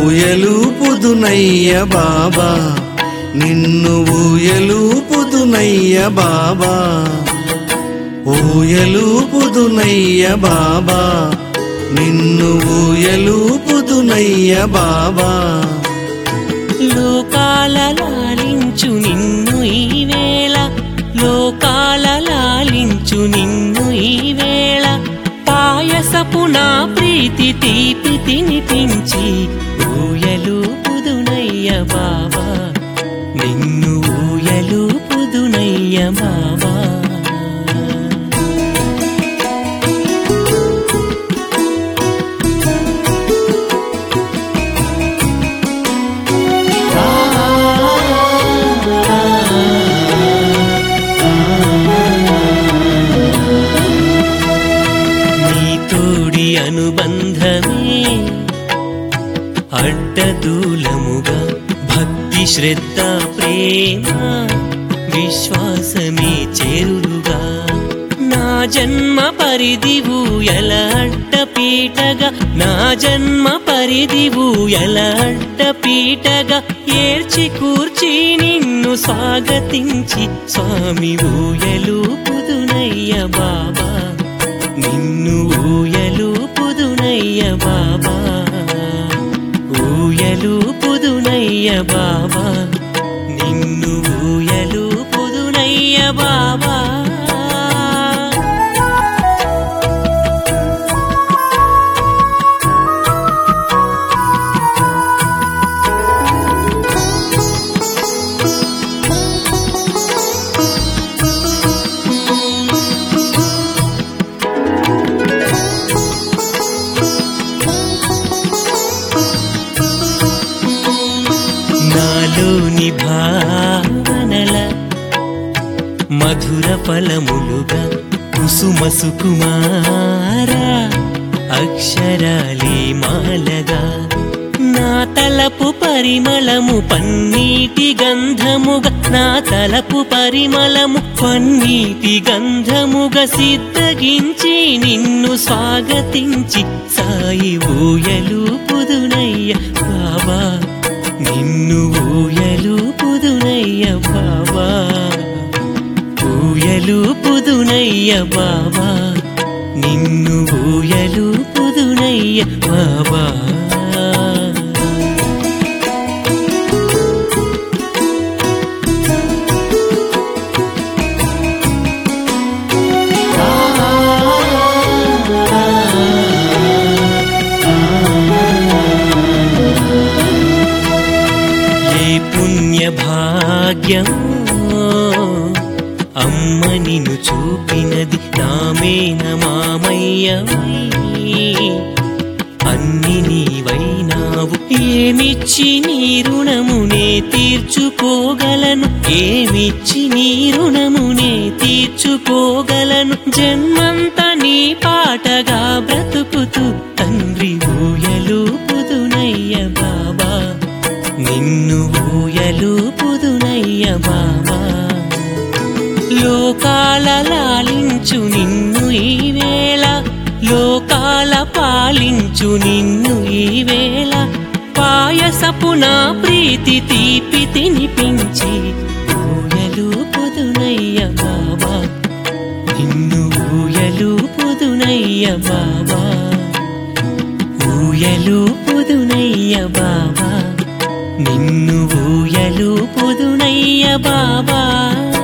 ఊయలూపుదునయ్య బాబా నిన్ను ఊయలూపుదునయ్య బాబా ఊయలూపుదునయ్య బాబా నిన్ను ఊయలూపుదునయ్య బాబా లోకాల లాలించు నిన్ను ఈ వేళ లోకాల లాలించు నిన్ను ఈ వేళ పాయసపు నా ప్రీతి తీపి తినిపించి ఊయలు పుదునయ్య బాబా నిన్ను ఊయలు పుదునయ్య బాబా నీ తోడి అనుబంధమే అడ్డదూలముగా భక్తి శ్రద్ధ ప్రేమ విశ్వాసమే చేరుగా నా జన్మ పరిధివు ఎలా అడ్డపీటగా నా జన్మ పరిధివు ఎలా అడ్డపీటగా ఏర్చి కూర్చి నిన్ను స్వాగతించి స్వామి ఊయలు పుదునయ్య బాబా నిన్ను ఊయలు పుదునయ్య బాబా ఊయలు పుదునయ్య బాబా నిన్ను ఊయలు పుదునయ్య బాబా నాలోని భావనల మధుర ఫలములుగా కుసుమ సుకుమార అక్షరాలే మాలగా నా తలపు పరిమళము పన్నీటి గంధముగా నా తలపు పరిమళము పన్నీటి గంధముగా సిద్ధగించి నిన్ను స్వాగతించి సాయి ఊయలు పుదునయ్య బాబా నిన్ను ఊయలు పుదునయ్య బాబా ఊయలు పుదునయ్య బాబా నిన్ను ఊయలు పుదునయ్య బాబా ఏ పుణ్య భాగ్యమో అమ్మ నిన్ను చూపినది నామేన మామయ్యవై అన్ని నీవైనావు ఏమిచ్చి నీ రుణమునే తీర్చుకోగలను ఏమిచ్చి నీ రుణమునే తీర్చుకోగలను జన్మంతా నీ పాటగా బ్రతుకుతూ తండ్రి ఊయలు పుదునయ్య బాబా నిన్ను ఊయలు పుదునయ్య బాబా లోకాల లాలించు నిన్ను ఈ వేళ లోకాల పాలించు నిన్ను ఈ వేళ పాయసపు నా ప్రీతి తీపి తినిపించి ఊయలు పుదునయ్య బాబా నిన్ను ఊయలు పుదునయ్య బాబా ఊయలు పుదునయ్య బాబా నిన్ను ఊయలు పుదునయ్య బాబా